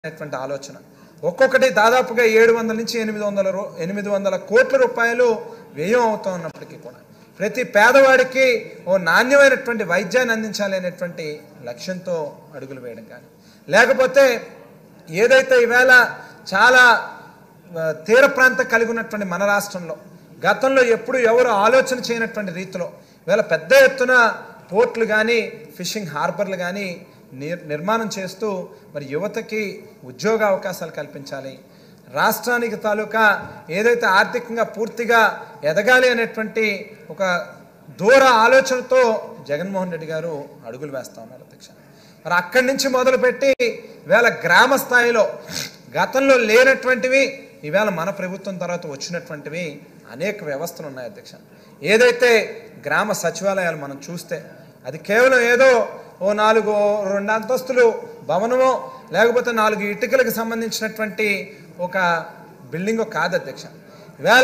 అనేటువంటి ఆలోచన ఒక్కొక్కటి దాదాపుగా ఏడు వందల నుంచి ఎనిమిది వందల రూ ఎనిమిది వందల కోట్ల రూపాయలు వ్యయం అవుతూ ఉన్నప్పటికీ కూడా ప్రతి పేదవాడికి ఓ నాణ్యమైనటువంటి వైద్యాన్ని అందించాలి అనేటువంటి లక్ష్యంతో అడుగులు వేయడం కానీ లేకపోతే ఏదైతే ఈవేళ చాలా ఆ, తీర ప్రాంతం కలిగి ఉన్నటువంటి మన రాష్ట్రంలో గతంలో ఎప్పుడు ఎవరు ఆలోచన చేయనటువంటి రీతిలో ఇవాళ పెద్ద ఎత్తున పోర్ట్లు కానీ ఫిషింగ్ హార్బర్లు కానీ నిర్ నిర్మాణం చేస్తూ మరి యువతకి ఉద్యోగ అవకాశాలు కల్పించాలి రాష్ట్రానికి తాలూకా ఏదైతే ఆర్థికంగా పూర్తిగా ఎదగాలి అనేటువంటి ఒక దూర ఆలోచనతో జగన్మోహన్ రెడ్డి గారు అడుగులు వేస్తా ఉన్నారు అధ్యక్ష మరి అక్కడి నుంచి మొదలుపెట్టి ఇవాళ గ్రామ స్థాయిలో గతంలో లేనటువంటివి ఈవేళ మన ప్రభుత్వం తర్వాత వచ్చినటువంటివి అనేక వ్యవస్థలు ఉన్నాయి అధ్యక్ష ఏదైతే గ్రామ సచివాలయాలు మనం చూస్తే అది కేవలం ఏదో ఓ నాలుగు రెండు అంతస్తులు భవనమో లేకపోతే నాలుగు ఇటుకలకు సంబంధించినటువంటి ఒక బిల్డింగ్ కాదు అధ్యక్ష ఇవాళ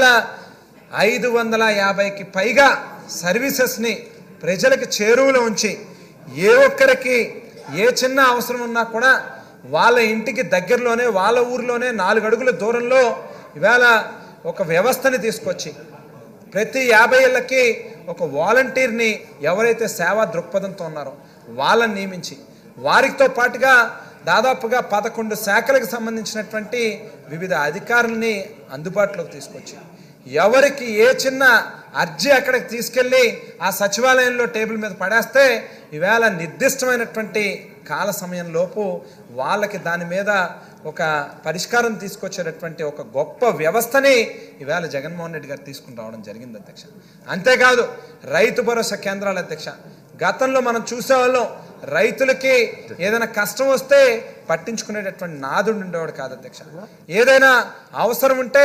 ఐదు వందల యాభైకి పైగా సర్వీసెస్ని ప్రజలకు చేరువలో ఉంచి ఏ ఒక్కరికి ఏ చిన్న అవసరం ఉన్నా కూడా వాళ్ళ ఇంటికి దగ్గరలోనే వాళ్ళ ఊర్లోనే నాలుగు అడుగుల దూరంలో ఇవాళ ఒక వ్యవస్థని తీసుకొచ్చి ప్రతి యాభై ఏళ్ళకి ఒక వాలంటీర్ని ఎవరైతే సేవా దృక్పథంతో ఉన్నారో వాళ్ళని నియమించి వారితో పాటుగా దాదాపుగా పదకొండు శాఖలకు సంబంధించినటువంటి వివిధ అధికారుల్ని అందుబాటులోకి తీసుకొచ్చి ఎవరికి ఏ చిన్న అర్జీ అక్కడికి తీసుకెళ్ళి ఆ సచివాలయంలో టేబుల్ మీద పడేస్తే ఈవేళ నిర్దిష్టమైనటువంటి కాల సమయంలోపు వాళ్ళకి దాని మీద ఒక పరిష్కారం తీసుకొచ్చేటటువంటి ఒక గొప్ప వ్యవస్థని ఈవేళ జగన్మోహన్ రెడ్డి గారు తీసుకుని రావడం జరిగింది అధ్యక్ష అంతేకాదు రైతు భరోసా కేంద్రాల అధ్యక్ష గతంలో మనం చూసేవాళ్ళం రైతులకి ఏదైనా కష్టం వస్తే పట్టించుకునేటటువంటి నాదుడు ఉండేవాడు కాదు అధ్యక్ష ఏదైనా అవసరం ఉంటే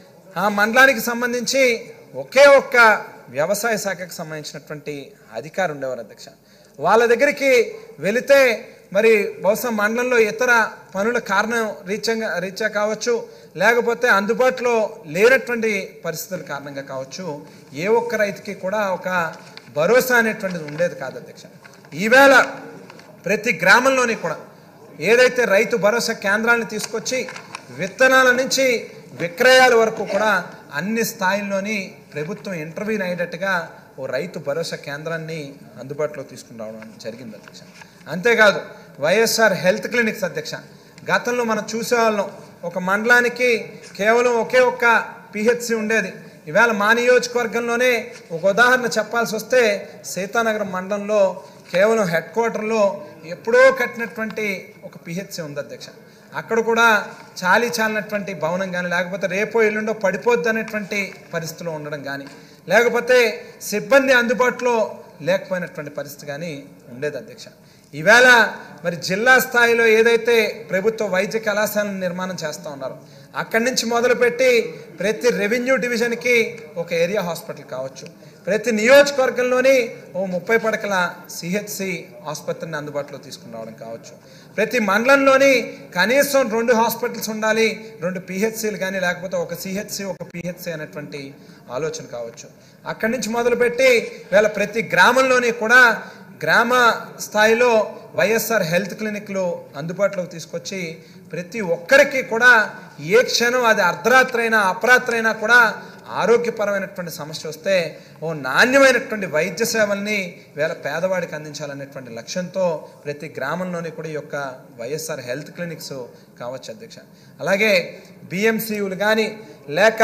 ఆ మండలానికి సంబంధించి ఒకే ఒక్క వ్యవసాయ శాఖకు సంబంధించినటువంటి అధికారి ఉండేవారు అధ్యక్ష వాళ్ళ దగ్గరికి వెళితే మరి బహుశా మండలంలో ఇతర పనుల కారణం రీత్యంగా రీత్యా కావచ్చు లేకపోతే అందుబాటులో లేనటువంటి పరిస్థితుల కారణంగా కావచ్చు ఏ ఒక్క రైతుకి కూడా ఒక భరోసా అనేటువంటిది ఉండేది కాదు అధ్యక్ష ఈవేళ ప్రతి గ్రామంలోని కూడా ఏదైతే రైతు భరోసా కేంద్రాలను తీసుకొచ్చి విత్తనాల నుంచి విక్రయాల వరకు కూడా అన్ని స్థాయిల్లోని ప్రభుత్వం ఇంటర్వ్యూని అయ్యేటట్టుగా ఓ రైతు భరోసా కేంద్రాన్ని అందుబాటులో తీసుకుని రావడం జరిగింది అధ్యక్ష అంతేకాదు వైఎస్ఆర్ హెల్త్ క్లినిక్స్ అధ్యక్ష గతంలో మనం చూసేవాళ్ళం ఒక మండలానికి కేవలం ఒకే ఒక్క పిహెచ్సి ఉండేది ఇవాళ మా నియోజకవర్గంలోనే ఒక ఉదాహరణ చెప్పాల్సి వస్తే సీతానగరం మండలంలో కేవలం హెడ్ క్వార్టర్లో ఎప్పుడో కట్టినటువంటి ఒక పిహెచ్సి ఉంది అధ్యక్ష అక్కడ కూడా చాలీ చాలినటువంటి భవనం కానీ లేకపోతే రేపో ఎల్లుండో పడిపోద్ది అనేటువంటి పరిస్థితిలో ఉండడం కానీ లేకపోతే సిబ్బంది అందుబాటులో లేకపోయినటువంటి పరిస్థితి కానీ ఉండేది అధ్యక్ష ఈవేళ మరి జిల్లా స్థాయిలో ఏదైతే ప్రభుత్వ వైద్య కళాశాలను నిర్మాణం చేస్తూ ఉన్నారో అక్కడి నుంచి మొదలుపెట్టి ప్రతి రెవెన్యూ డివిజన్కి ఒక ఏరియా హాస్పిటల్ కావచ్చు ప్రతి నియోజకవర్గంలోని ఓ ముప్పై పడకల సిహెచ్సి ఆసుపత్రిని అందుబాటులో తీసుకుని రావడం కావచ్చు ప్రతి మండలంలోని కనీసం రెండు హాస్పిటల్స్ ఉండాలి రెండు పిహెచ్సిలు కానీ లేకపోతే ఒక సిహెచ్సి ఒక పిహెచ్సి అనేటువంటి ఆలోచన కావచ్చు అక్కడి నుంచి మొదలుపెట్టి వీళ్ళ ప్రతి గ్రామంలోని కూడా గ్రామ స్థాయిలో వైఎస్ఆర్ హెల్త్ క్లినిక్లు అందుబాటులోకి తీసుకొచ్చి ప్రతి ఒక్కరికి కూడా ఏ క్షణం అది అర్ధరాత్రి అయినా అపరాత్రి అయినా కూడా ఆరోగ్యపరమైనటువంటి సమస్య వస్తే ఓ నాణ్యమైనటువంటి వైద్య సేవల్ని వేళ పేదవాడికి అందించాలనేటువంటి లక్ష్యంతో ప్రతి గ్రామంలోని కూడా ఈ యొక్క వైఎస్ఆర్ హెల్త్ క్లినిక్స్ కావచ్చు అధ్యక్ష అలాగే బిఎంసీయులు కానీ లేక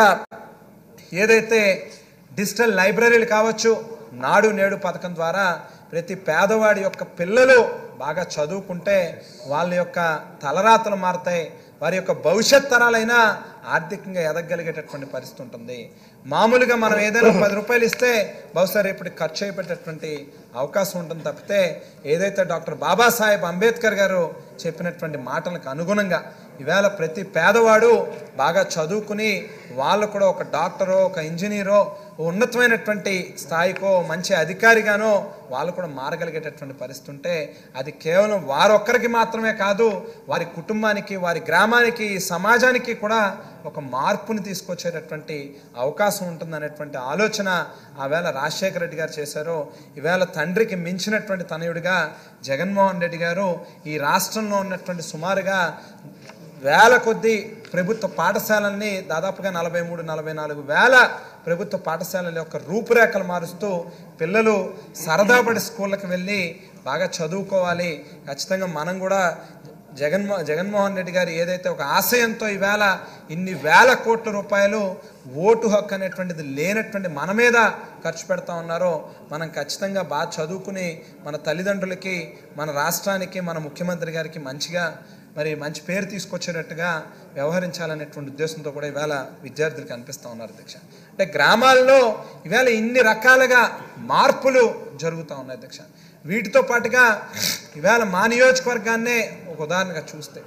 ఏదైతే డిజిటల్ లైబ్రరీలు కావచ్చు నాడు నేడు పథకం ద్వారా ప్రతి పేదవాడి యొక్క పిల్లలు బాగా చదువుకుంటే వాళ్ళ యొక్క తలరాతలు మారుతాయి వారి యొక్క భవిష్యత్ తరాలైనా ఆర్థికంగా ఎదగలిగేటటువంటి పరిస్థితి ఉంటుంది మామూలుగా మనం ఏదైనా పది రూపాయలు ఇస్తే బహుశా రేపటి ఖర్చు అయిపోయేటటువంటి అవకాశం ఉంటుంది తప్పితే ఏదైతే డాక్టర్ బాబాసాహెబ్ అంబేద్కర్ గారు చెప్పినటువంటి మాటలకు అనుగుణంగా ఈవేళ ప్రతి పేదవాడు బాగా చదువుకుని వాళ్ళు కూడా ఒక డాక్టరో ఒక ఇంజనీరో ఉన్నతమైనటువంటి స్థాయికో మంచి అధికారిగానో వాళ్ళు కూడా మారగలిగేటటువంటి పరిస్థితి ఉంటే అది కేవలం వారొక్కరికి మాత్రమే కాదు వారి కుటుంబానికి వారి గ్రామానికి ఈ సమాజానికి కూడా ఒక మార్పుని తీసుకొచ్చేటటువంటి అవకాశం ఉంటుందనేటువంటి ఆలోచన ఆవేళ రాజశేఖర రెడ్డి గారు చేశారో ఈవేళ తండ్రికి మించినటువంటి తనయుడిగా జగన్మోహన్ రెడ్డి గారు ఈ రాష్ట్రంలో ఉన్నటువంటి సుమారుగా వేల కొద్దీ ప్రభుత్వ పాఠశాలల్ని దాదాపుగా నలభై మూడు నలభై నాలుగు వేల ప్రభుత్వ పాఠశాలల యొక్క రూపురేఖలు మారుస్తూ పిల్లలు సరదాపడి స్కూళ్ళకి వెళ్ళి బాగా చదువుకోవాలి ఖచ్చితంగా మనం కూడా జగన్మో జగన్మోహన్ రెడ్డి గారు ఏదైతే ఒక ఆశయంతో ఈవేళ ఇన్ని వేల కోట్ల రూపాయలు ఓటు హక్కు అనేటువంటిది లేనటువంటి మన మీద ఖర్చు పెడతా ఉన్నారో మనం ఖచ్చితంగా బాగా చదువుకుని మన తల్లిదండ్రులకి మన రాష్ట్రానికి మన ముఖ్యమంత్రి గారికి మంచిగా మరి మంచి పేరు తీసుకొచ్చేటట్టుగా వ్యవహరించాలనేటువంటి ఉద్దేశంతో కూడా ఈవేళ విద్యార్థులు కనిపిస్తూ ఉన్నారు అధ్యక్ష అంటే గ్రామాల్లో ఈవేళ ఇన్ని రకాలుగా మార్పులు జరుగుతూ ఉన్నాయి అధ్యక్ష వీటితో పాటుగా ఈవేళ మా నియోజకవర్గాన్నే ఒక ఉదాహరణగా చూస్తే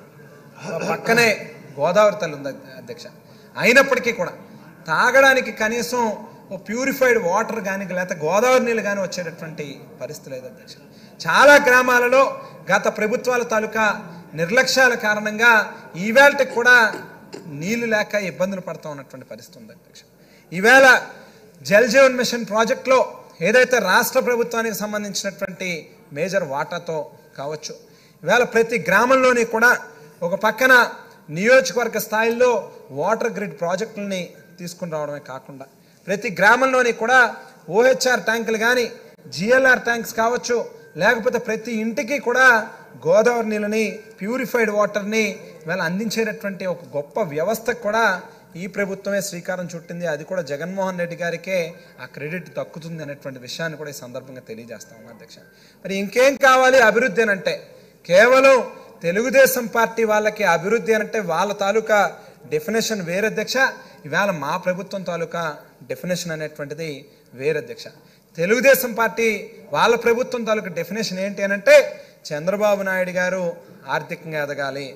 పక్కనే గోదావరి తల్లి ఉంది అధ్యక్ష అయినప్పటికీ కూడా తాగడానికి కనీసం ఓ ప్యూరిఫైడ్ వాటర్ కానీ లేకపోతే గోదావరి నీళ్ళు కానీ వచ్చేటటువంటి పరిస్థితి లేదు అధ్యక్ష చాలా గ్రామాలలో గత ప్రభుత్వాల తాలూకా నిర్లక్ష్యాల కారణంగా ఈవేళకి కూడా నీళ్లు లేక ఇబ్బందులు పడుతూ ఉన్నటువంటి పరిస్థితి ఉంది అధ్యక్ష ఈవేళ జల్ జీవన్ మిషన్ ప్రాజెక్ట్లో ఏదైతే రాష్ట్ర ప్రభుత్వానికి సంబంధించినటువంటి మేజర్ వాటాతో కావచ్చు ఈవేళ ప్రతి గ్రామంలోని కూడా ఒక పక్కన నియోజకవర్గ స్థాయిలో వాటర్ గ్రిడ్ ప్రాజెక్టులని తీసుకుని రావడమే కాకుండా ప్రతి గ్రామంలోని కూడా ఓహెచ్ఆర్ ట్యాంకులు కానీ జిఎల్ఆర్ ట్యాంక్స్ కావచ్చు లేకపోతే ప్రతి ఇంటికి కూడా గోదావరి నీళ్ళని ప్యూరిఫైడ్ వాటర్ని ఇవాళ అందించేటటువంటి ఒక గొప్ప వ్యవస్థకు కూడా ఈ ప్రభుత్వమే శ్రీకారం చుట్టింది అది కూడా జగన్మోహన్ రెడ్డి గారికే ఆ క్రెడిట్ దక్కుతుంది అనేటువంటి విషయాన్ని కూడా ఈ సందర్భంగా తెలియజేస్తా ఉన్నాను అధ్యక్ష మరి ఇంకేం కావాలి అభివృద్ధి అని అంటే కేవలం తెలుగుదేశం పార్టీ వాళ్ళకి అభివృద్ధి అంటే వాళ్ళ తాలూకా డెఫినేషన్ వేరే అధ్యక్ష ఇవాళ మా ప్రభుత్వం తాలూకా డెఫినేషన్ అనేటువంటిది వేరే అధ్యక్ష తెలుగుదేశం పార్టీ వాళ్ళ ప్రభుత్వం తాలూకా డెఫినేషన్ ఏంటి అని అంటే చంద్రబాబు నాయుడు గారు ఆర్థికంగా ఎదగాలి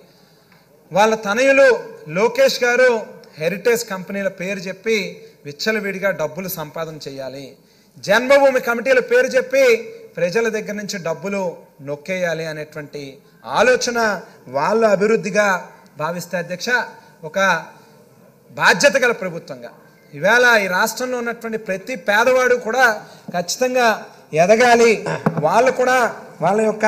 వాళ్ళ తనయులు లోకేష్ గారు హెరిటేజ్ కంపెనీల పేరు చెప్పి విచ్చలవిడిగా డబ్బులు సంపాదన చేయాలి జన్మభూమి కమిటీల పేరు చెప్పి ప్రజల దగ్గర నుంచి డబ్బులు నొక్కేయాలి అనేటువంటి ఆలోచన వాళ్ళ అభివృద్ధిగా భావిస్తే అధ్యక్ష ఒక బాధ్యత గల ప్రభుత్వంగా ఈవేళ ఈ రాష్ట్రంలో ఉన్నటువంటి ప్రతి పేదవాడు కూడా ఖచ్చితంగా ఎదగాలి వాళ్ళు కూడా వాళ్ళ యొక్క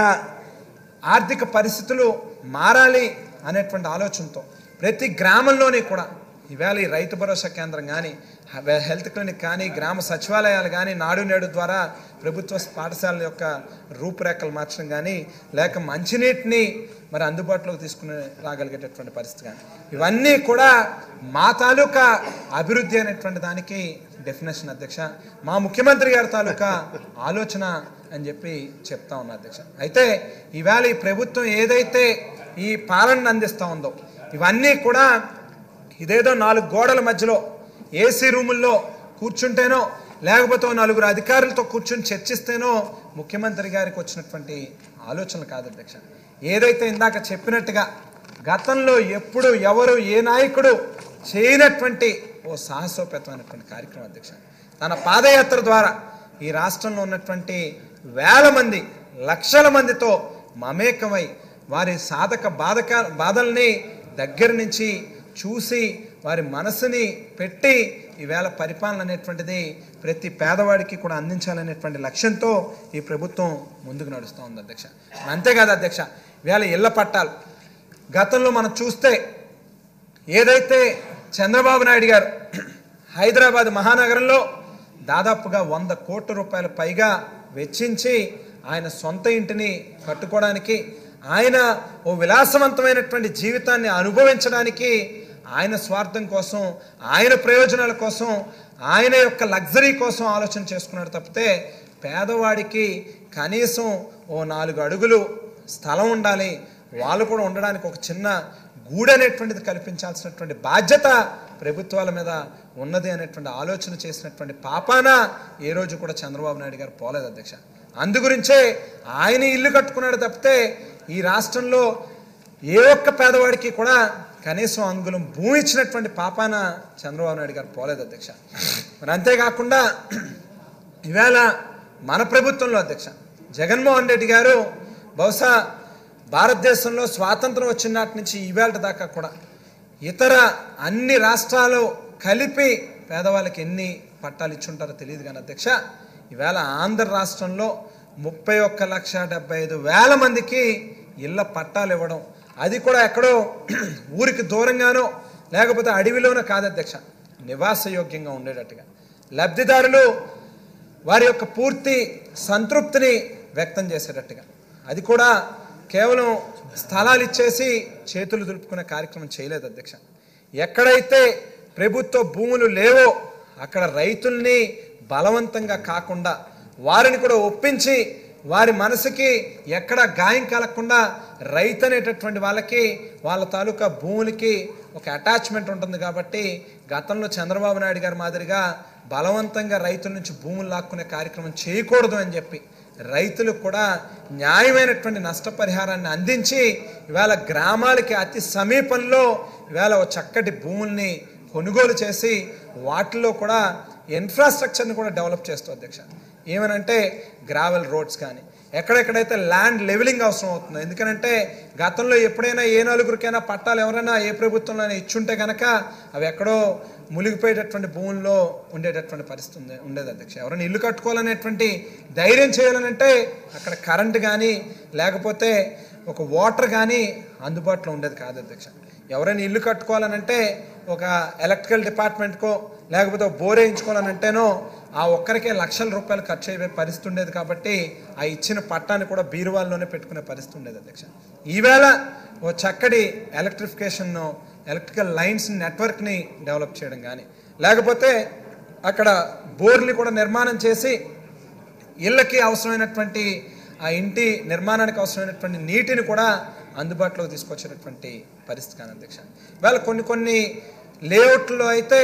ఆర్థిక పరిస్థితులు మారాలి అనేటువంటి ఆలోచనతో ప్రతి గ్రామంలోని కూడా ఈవేళ ఈ రైతు భరోసా కేంద్రం కానీ హెల్త్ క్లినిక్ కానీ గ్రామ సచివాలయాలు కానీ నాడు నేడు ద్వారా ప్రభుత్వ పాఠశాలల యొక్క రూపురేఖలు మార్చడం కానీ లేక మంచినీటిని మరి అందుబాటులోకి తీసుకుని రాగలిగేటటువంటి పరిస్థితి కానీ ఇవన్నీ కూడా మా తాలూకా అభివృద్ధి అనేటువంటి దానికి డెఫినేషన్ అధ్యక్ష మా ముఖ్యమంత్రి గారి తాలూకా ఆలోచన అని చెప్పి చెప్తా ఉన్నా అధ్యక్ష అయితే ఈవేళ ఈ ప్రభుత్వం ఏదైతే ఈ పాలనను అందిస్తూ ఉందో ఇవన్నీ కూడా ఇదేదో నాలుగు గోడల మధ్యలో ఏసీ రూముల్లో కూర్చుంటేనో లేకపోతే ఓ నలుగురు అధికారులతో కూర్చొని చర్చిస్తేనో ముఖ్యమంత్రి గారికి వచ్చినటువంటి ఆలోచనలు కాదు అధ్యక్ష ఏదైతే ఇందాక చెప్పినట్టుగా గతంలో ఎప్పుడు ఎవరు ఏ నాయకుడు చేయనటువంటి ఓ సాహసోపేతమైనటువంటి కార్యక్రమం అధ్యక్ష తన పాదయాత్ర ద్వారా ఈ రాష్ట్రంలో ఉన్నటువంటి వేల మంది లక్షల మందితో మమేకమై వారి సాధక బాధక బాధల్ని దగ్గర నుంచి చూసి వారి మనసుని పెట్టి ఈవేళ పరిపాలన అనేటువంటిది ప్రతి పేదవాడికి కూడా అందించాలనేటువంటి లక్ష్యంతో ఈ ప్రభుత్వం ముందుకు నడుస్తూ ఉంది అధ్యక్ష అంతేకాదు అధ్యక్ష ఇవాళ ఇళ్ల పట్టాలు గతంలో మనం చూస్తే ఏదైతే చంద్రబాబు నాయుడు గారు హైదరాబాద్ మహానగరంలో దాదాపుగా వంద కోట్ల రూపాయల పైగా వెచ్చించి ఆయన సొంత ఇంటిని కట్టుకోవడానికి ఆయన ఓ విలాసవంతమైనటువంటి జీవితాన్ని అనుభవించడానికి ఆయన స్వార్థం కోసం ఆయన ప్రయోజనాల కోసం ఆయన యొక్క లగ్జరీ కోసం ఆలోచన చేసుకున్నాడు తప్పితే పేదవాడికి కనీసం ఓ నాలుగు అడుగులు స్థలం ఉండాలి వాళ్ళు కూడా ఉండడానికి ఒక చిన్న గూడు అనేటువంటిది కల్పించాల్సినటువంటి బాధ్యత ప్రభుత్వాల మీద ఉన్నది అనేటువంటి ఆలోచన చేసినటువంటి పాపాన ఏ రోజు కూడా చంద్రబాబు నాయుడు గారు పోలేదు అధ్యక్ష అందుగురించే ఆయన ఇల్లు కట్టుకున్నాడు తప్పితే ఈ రాష్ట్రంలో ఏ ఒక్క పేదవాడికి కూడా కనీసం అంగుళం భూమి ఇచ్చినటువంటి పాపాన చంద్రబాబు నాయుడు గారు పోలేదు అధ్యక్ష మరి అంతేకాకుండా ఈవేళ మన ప్రభుత్వంలో అధ్యక్ష జగన్మోహన్ రెడ్డి గారు బహుశా భారతదేశంలో స్వాతంత్రం వచ్చిన నాటి నుంచి ఈవేళ దాకా కూడా ఇతర అన్ని రాష్ట్రాలు కలిపి పేదవాళ్ళకి ఎన్ని పట్టాలు ఇచ్చుంటారో తెలియదు కానీ అధ్యక్ష ఈవేళ ఆంధ్ర రాష్ట్రంలో ముప్పై ఒక్క లక్ష డెబ్బై ఐదు వేల మందికి ఇళ్ళ పట్టాలు ఇవ్వడం అది కూడా ఎక్కడో ఊరికి దూరంగానో లేకపోతే అడవిలోనో కాదు అధ్యక్ష నివాసయోగ్యంగా ఉండేటట్టుగా లబ్ధిదారులు వారి యొక్క పూర్తి సంతృప్తిని వ్యక్తం చేసేటట్టుగా అది కూడా కేవలం స్థలాలు ఇచ్చేసి చేతులు దులుపుకునే కార్యక్రమం చేయలేదు అధ్యక్ష ఎక్కడైతే ప్రభుత్వ భూములు లేవో అక్కడ రైతుల్ని బలవంతంగా కాకుండా వారిని కూడా ఒప్పించి వారి మనసుకి ఎక్కడ గాయం కలగకుండా రైతు అనేటటువంటి వాళ్ళకి వాళ్ళ తాలూకా భూములకి ఒక అటాచ్మెంట్ ఉంటుంది కాబట్టి గతంలో చంద్రబాబు నాయుడు గారి మాదిరిగా బలవంతంగా రైతుల నుంచి భూములు లాక్కునే కార్యక్రమం చేయకూడదు అని చెప్పి రైతులకు కూడా న్యాయమైనటువంటి నష్టపరిహారాన్ని అందించి ఇవాళ గ్రామాలకి అతి సమీపంలో ఇవాళ ఒక చక్కటి భూముల్ని కొనుగోలు చేసి వాటిల్లో కూడా ఇన్ఫ్రాస్ట్రక్చర్ని కూడా డెవలప్ చేస్తూ అధ్యక్ష ఏమనంటే గ్రావెల్ రోడ్స్ కానీ ఎక్కడెక్కడైతే ల్యాండ్ లెవెలింగ్ అవసరం అవుతుందో ఎందుకనంటే గతంలో ఎప్పుడైనా ఏ నలుగురికైనా పట్టాలు ఎవరైనా ఏ ప్రభుత్వంలో ఇచ్చుంటే కనుక అవి ఎక్కడో మునిగిపోయేటటువంటి భూముల్లో ఉండేటటువంటి పరిస్థితి ఉంది ఉండేది అధ్యక్ష ఎవరైనా ఇల్లు కట్టుకోవాలనేటువంటి ధైర్యం చేయాలనంటే అక్కడ కరెంట్ కానీ లేకపోతే ఒక వాటర్ కానీ అందుబాటులో ఉండేది కాదు అధ్యక్ష ఎవరైనా ఇల్లు కట్టుకోవాలనంటే ఒక ఎలక్ట్రికల్ డిపార్ట్మెంట్కో లేకపోతే ఒక బోర్ వేయించుకోవాలనంటేనో ఆ ఒక్కరికే లక్షల రూపాయలు ఖర్చు అయ్యే పరిస్థితి ఉండేది కాబట్టి ఆ ఇచ్చిన పట్టాన్ని కూడా బీరువాల్లోనే పెట్టుకునే పరిస్థితి ఉండేది అధ్యక్ష ఈవేళ ఓ చక్కటి ఎలక్ట్రిఫికేషన్ ఎలక్ట్రికల్ లైన్స్ నెట్వర్క్ని డెవలప్ చేయడం కానీ లేకపోతే అక్కడ బోర్ని కూడా నిర్మాణం చేసి ఇళ్ళకి అవసరమైనటువంటి ఆ ఇంటి నిర్మాణానికి అవసరమైనటువంటి నీటిని కూడా అందుబాటులోకి తీసుకొచ్చేటటువంటి పరిస్థితి కానీ అధ్యక్ష ఇవాళ కొన్ని కొన్ని లేఅవుట్లో అయితే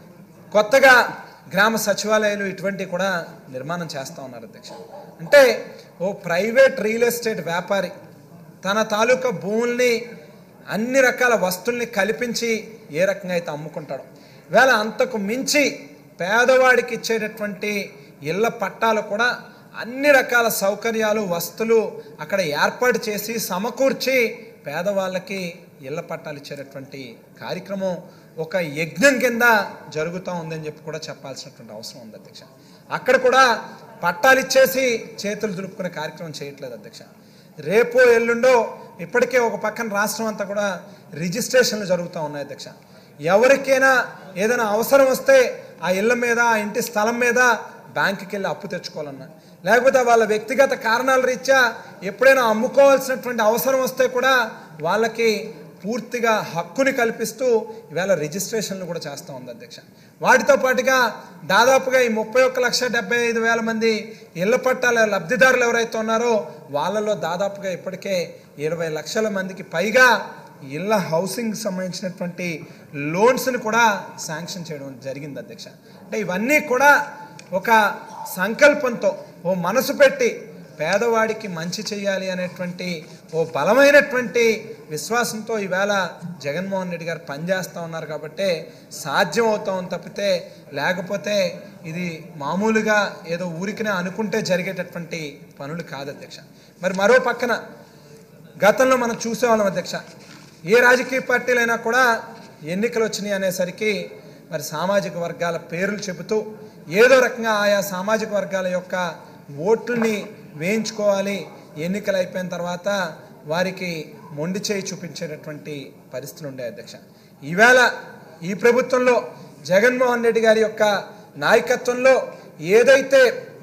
కొత్తగా గ్రామ సచివాలయాలు ఇటువంటివి కూడా నిర్మాణం చేస్తూ ఉన్నారు అధ్యక్ష అంటే ఓ ప్రైవేట్ రియల్ ఎస్టేట్ వ్యాపారి తన తాలూకా భూముల్ని అన్ని రకాల వస్తువుల్ని కల్పించి ఏ రకంగా అయితే అమ్ముకుంటాడో ఇవాళ అంతకు మించి పేదవాడికి ఇచ్చేటటువంటి ఇళ్ళ పట్టాలు కూడా అన్ని రకాల సౌకర్యాలు వస్తువులు అక్కడ ఏర్పాటు చేసి సమకూర్చి పేదవాళ్ళకి ఇళ్ళ పట్టాలు ఇచ్చేటటువంటి కార్యక్రమం ఒక యజ్ఞం కింద జరుగుతూ ఉందని చెప్పి కూడా చెప్పాల్సినటువంటి అవసరం ఉంది అధ్యక్ష అక్కడ కూడా పట్టాలు ఇచ్చేసి చేతులు దులుపుకునే కార్యక్రమం చేయట్లేదు అధ్యక్ష రేపు ఎల్లుండో ఇప్పటికే ఒక పక్కన రాష్ట్రం అంతా కూడా రిజిస్ట్రేషన్లు జరుగుతూ ఉన్నాయి అధ్యక్ష ఎవరికైనా ఏదైనా అవసరం వస్తే ఆ ఇళ్ళ మీద ఆ ఇంటి స్థలం మీద బ్యాంకుకి వెళ్ళి అప్పు తెచ్చుకోవాలన్నా లేకపోతే వాళ్ళ వ్యక్తిగత కారణాల రీత్యా ఎప్పుడైనా అమ్ముకోవాల్సినటువంటి అవసరం వస్తే కూడా వాళ్ళకి పూర్తిగా హక్కుని కల్పిస్తూ ఇవాళ రిజిస్ట్రేషన్లు కూడా చేస్తూ ఉంది అధ్యక్ష వాటితో పాటుగా దాదాపుగా ఈ ముప్పై ఒక్క లక్ష డెబ్బై ఐదు వేల మంది ఇళ్ల పట్టాల లబ్ధిదారులు ఎవరైతే ఉన్నారో వాళ్ళలో దాదాపుగా ఇప్పటికే ఇరవై లక్షల మందికి పైగా ఇళ్ళ హౌసింగ్ సంబంధించినటువంటి లోన్స్ని కూడా శాంక్షన్ చేయడం జరిగింది అధ్యక్ష అంటే ఇవన్నీ కూడా ఒక సంకల్పంతో ఓ మనసు పెట్టి పేదవాడికి మంచి చేయాలి అనేటువంటి ఓ బలమైనటువంటి విశ్వాసంతో ఈవేళ జగన్మోహన్ రెడ్డి గారు పనిచేస్తూ ఉన్నారు కాబట్టి సాధ్యం అవుతాం తప్పితే లేకపోతే ఇది మామూలుగా ఏదో ఊరికినే అనుకుంటే జరిగేటటువంటి పనులు కాదు అధ్యక్ష మరి మరో పక్కన గతంలో మనం చూసేవాళ్ళం అధ్యక్ష ఏ రాజకీయ పార్టీలైనా కూడా ఎన్నికలు వచ్చినాయి అనేసరికి మరి సామాజిక వర్గాల పేర్లు చెబుతూ ఏదో రకంగా ఆయా సామాజిక వర్గాల యొక్క ఓట్లని వేయించుకోవాలి ఎన్నికలు అయిపోయిన తర్వాత వారికి మొండి చేయి చూపించేటటువంటి పరిస్థితులు ఉండే అధ్యక్ష ఈవేళ ఈ ప్రభుత్వంలో జగన్మోహన్ రెడ్డి గారి యొక్క నాయకత్వంలో ఏదైతే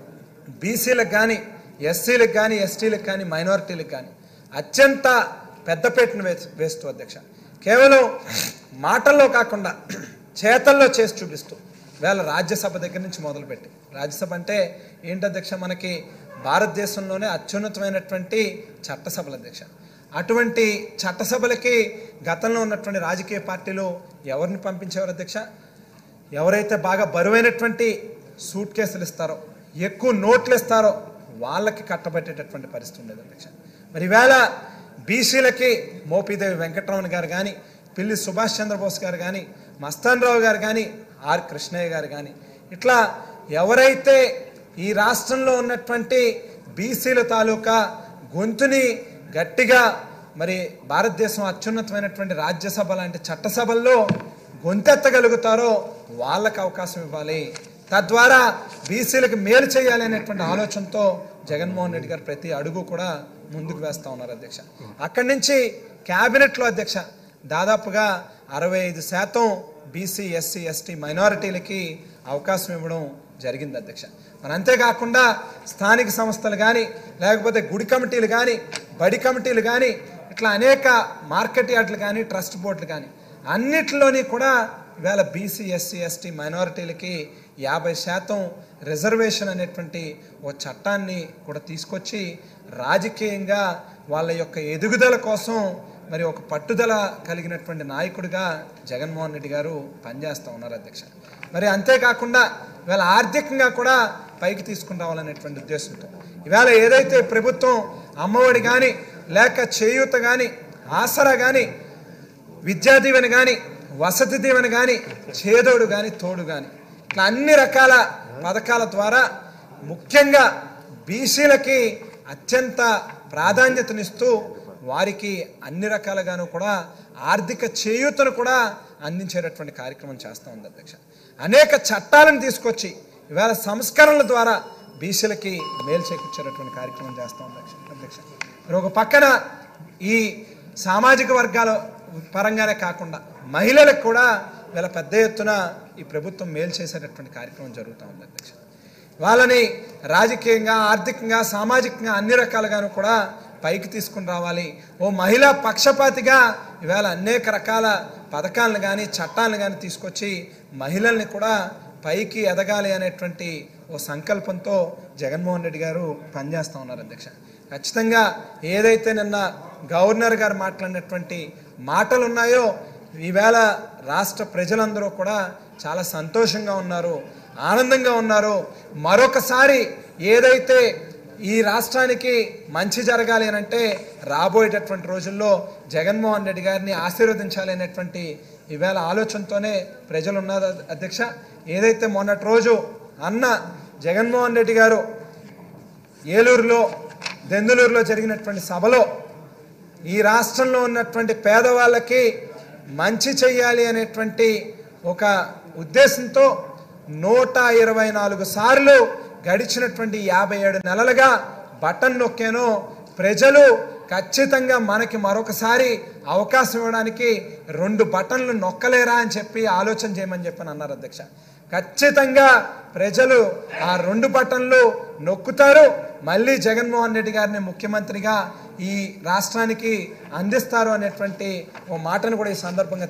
బీసీలకు కానీ ఎస్సీలకు కానీ ఎస్టీలకు కానీ మైనారిటీలకు కానీ అత్యంత పెద్దపేటను వే వేస్తూ అధ్యక్ష కేవలం మాటల్లో కాకుండా చేతల్లో చేసి చూపిస్తూ వేళ రాజ్యసభ దగ్గర నుంచి మొదలుపెట్టి రాజ్యసభ అంటే ఏంటి అధ్యక్ష మనకి భారతదేశంలోనే అత్యున్నతమైనటువంటి చట్టసభల అధ్యక్ష అటువంటి చట్టసభలకి గతంలో ఉన్నటువంటి రాజకీయ పార్టీలు ఎవరిని పంపించేవారు అధ్యక్ష ఎవరైతే బాగా బరువైనటువంటి సూట్ కేసులు ఇస్తారో ఎక్కువ నోట్లు ఇస్తారో వాళ్ళకి కట్టబెట్టేటటువంటి పరిస్థితి ఉండేది అధ్యక్ష మరి ఈవేళ బీసీలకి మోపిదేవి వెంకటరమణ గారు కానీ పిల్లి సుభాష్ చంద్రబోస్ గారు కానీ మస్తాన్ రావు గారు కానీ ఆర్ కృష్ణయ్య గారు కానీ ఇట్లా ఎవరైతే ఈ రాష్ట్రంలో ఉన్నటువంటి బీసీల తాలూకా గొంతుని గట్టిగా మరి భారతదేశం అత్యున్నతమైనటువంటి రాజ్యసభ లాంటి చట్టసభల్లో గొంతెత్తగలుగుతారో వాళ్ళకి అవకాశం ఇవ్వాలి తద్వారా బీసీలకు మేలు చేయాలి అనేటువంటి ఆలోచనతో జగన్మోహన్ రెడ్డి గారు ప్రతి అడుగు కూడా ముందుకు వేస్తా ఉన్నారు అధ్యక్ష అక్కడి నుంచి క్యాబినెట్లో అధ్యక్ష దాదాపుగా అరవై ఐదు శాతం బీసీ ఎస్సీ ఎస్టీ మైనారిటీలకి అవకాశం ఇవ్వడం జరిగింది అధ్యక్ష మరి అంతేకాకుండా స్థానిక సంస్థలు కానీ లేకపోతే గుడి కమిటీలు కానీ బడి కమిటీలు కానీ ఇట్లా అనేక మార్కెట్ యార్డులు కానీ ట్రస్ట్ బోర్డులు కానీ అన్నిటిలోని కూడా ఇవాళ బీసీ ఎస్సీ ఎస్టీ మైనారిటీలకి యాభై శాతం రిజర్వేషన్ అనేటువంటి ఓ చట్టాన్ని కూడా తీసుకొచ్చి రాజకీయంగా వాళ్ళ యొక్క ఎదుగుదల కోసం మరి ఒక పట్టుదల కలిగినటువంటి నాయకుడిగా జగన్మోహన్ రెడ్డి గారు పనిచేస్తూ ఉన్నారు అధ్యక్ష మరి అంతేకాకుండా ఇవాళ ఆర్థికంగా కూడా పైకి తీసుకుని రావాలనేటువంటి ఉద్దేశంతో ఇవాళ ఏదైతే ప్రభుత్వం అమ్మఒడి కానీ లేక చేయూత కానీ ఆసరా కానీ విద్యా దీవెన కానీ వసతి దీవెన కానీ చేదోడు కానీ తోడు కానీ ఇట్లా అన్ని రకాల పథకాల ద్వారా ముఖ్యంగా బీసీలకి అత్యంత ప్రాధాన్యతనిస్తూ వారికి అన్ని రకాలుగాను కూడా ఆర్థిక చేయూతను కూడా అందించేటటువంటి కార్యక్రమం చేస్తూ ఉంది అధ్యక్ష అనేక చట్టాలను తీసుకొచ్చి ఇవాళ సంస్కరణల ద్వారా బీసీలకి మేలు చేకూర్చేటటువంటి కార్యక్రమం చేస్తూ ఉంది అధ్యక్ష అధ్యక్ష మరి ఒక పక్కన ఈ సామాజిక వర్గాల పరంగానే కాకుండా మహిళలకు కూడా వీళ్ళ పెద్ద ఎత్తున ఈ ప్రభుత్వం మేలు చేసేటటువంటి కార్యక్రమం జరుగుతూ ఉంది అధ్యక్ష వాళ్ళని రాజకీయంగా ఆర్థికంగా సామాజికంగా అన్ని రకాలుగాను కూడా పైకి తీసుకుని రావాలి ఓ మహిళా పక్షపాతిగా ఇవాళ అనేక రకాల పథకాలను కానీ చట్టాలను కానీ తీసుకొచ్చి మహిళల్ని కూడా పైకి ఎదగాలి అనేటువంటి ఓ సంకల్పంతో జగన్మోహన్ రెడ్డి గారు పనిచేస్తూ ఉన్నారు అధ్యక్ష ఖచ్చితంగా ఏదైతే నిన్న గవర్నర్ గారు మాట్లాడినటువంటి మాటలు ఉన్నాయో ఈవేళ రాష్ట్ర ప్రజలందరూ కూడా చాలా సంతోషంగా ఉన్నారు ఆనందంగా ఉన్నారు మరొకసారి ఏదైతే ఈ రాష్ట్రానికి మంచి జరగాలి అని అంటే రాబోయేటటువంటి రోజుల్లో జగన్మోహన్ రెడ్డి గారిని ఆశీర్వదించాలి అనేటువంటి ఈవేళ ఆలోచనతోనే ప్రజలు ఉన్నారు అధ్యక్ష ఏదైతే మొన్నటి రోజు అన్న జగన్మోహన్ రెడ్డి గారు ఏలూరులో దెందులూరులో జరిగినటువంటి సభలో ఈ రాష్ట్రంలో ఉన్నటువంటి పేదవాళ్ళకి మంచి చెయ్యాలి అనేటువంటి ఒక ఉద్దేశంతో నూట ఇరవై నాలుగు సార్లు గడిచినటువంటి యాభై ఏడు నెలలుగా బటన్ నొక్కాను ప్రజలు ఖచ్చితంగా మనకి మరొకసారి అవకాశం ఇవ్వడానికి రెండు బటన్లు నొక్కలేరా అని చెప్పి ఆలోచన చేయమని చెప్పని అన్నారు అధ్యక్ష ఖచ్చితంగా ప్రజలు ఆ రెండు బటన్లు నొక్కుతారు మళ్ళీ జగన్మోహన్ రెడ్డి గారిని ముఖ్యమంత్రిగా ఈ రాష్ట్రానికి అందిస్తారు అనేటువంటి ఓ మాటను కూడా ఈ సందర్భంగా